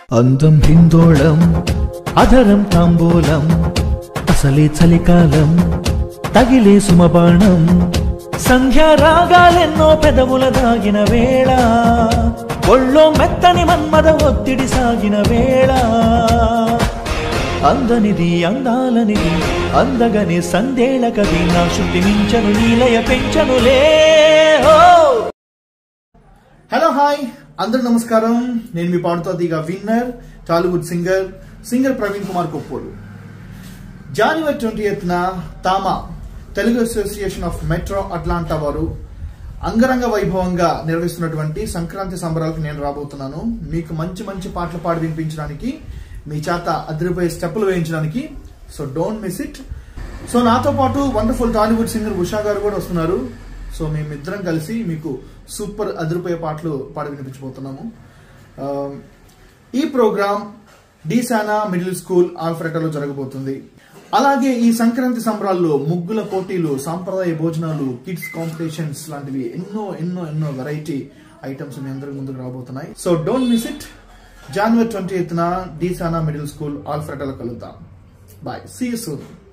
అందం హిందోళం అధరం తాంబూలం అసలే చలికాలం తగిలే సుమబాణం సంధ్యా రాగాలెన్నో పెదవుల దాగిన వేళ ఒళ్ళో మెత్తని మన్మద ఒత్తిడి సాగిన వేళ అందనిది అందాలనిది అందగని సందేళ కది నా శృతి మించను నీలయ పెంచనులే ఓ హలో హాయ్ అందరు నమస్కారం నేను మీ పాడుతో దిగ winner Tollywood singer singer Praveen Kumar Koppolu జనవరి ట్వంటీ ఎయిత్న TAMA Telugu association of metro Atlanta వారు అంగరంగ వైభవంగా నిర్వహిస్తున్నటువంటి సంక్రాంతి సంబరాలకు నేను రాబోతున్నాను మీకు మంచి మంచి పాటలు పాడి వినిపించడానికి మీ చేత అదిరిపోయే స్టెప్పులు వేయించడానికి so don't miss it so నాతో పాటు వండర్ఫుల్ టాలీవుడ్ సింగర్ ఉషా గారు కూడా వస్తున్నారు సో మేమిద్దరం కలిసి మీకు సూపర్ అదిరిపోయే పాటలు పాడి వినిపించబోతున్నాము ఆ, ఈ ప్రోగ్రామ్ డీసానా మిడిల్ స్కూల్ ఆల్ఫ్రెటాలో జరగబోతుంది అలాగే ఈ సంక్రాంతి సంబరాల్లో ముగ్గుల పోటీలు సాంప్రదాయ భోజనాలు కిడ్స్ కాంపిటీషన్స్ లాంటివి ఎన్నో ఎన్నో ఎన్నో వెరైటీ ఐటమ్స్ మీ అందరి ముందుకు రాబోతున్నాయి so don't miss it January twenty eighth DeSana middle school ఆల్ఫ్రెటాలో కలుద్దాం బాయ్ సీ సూన్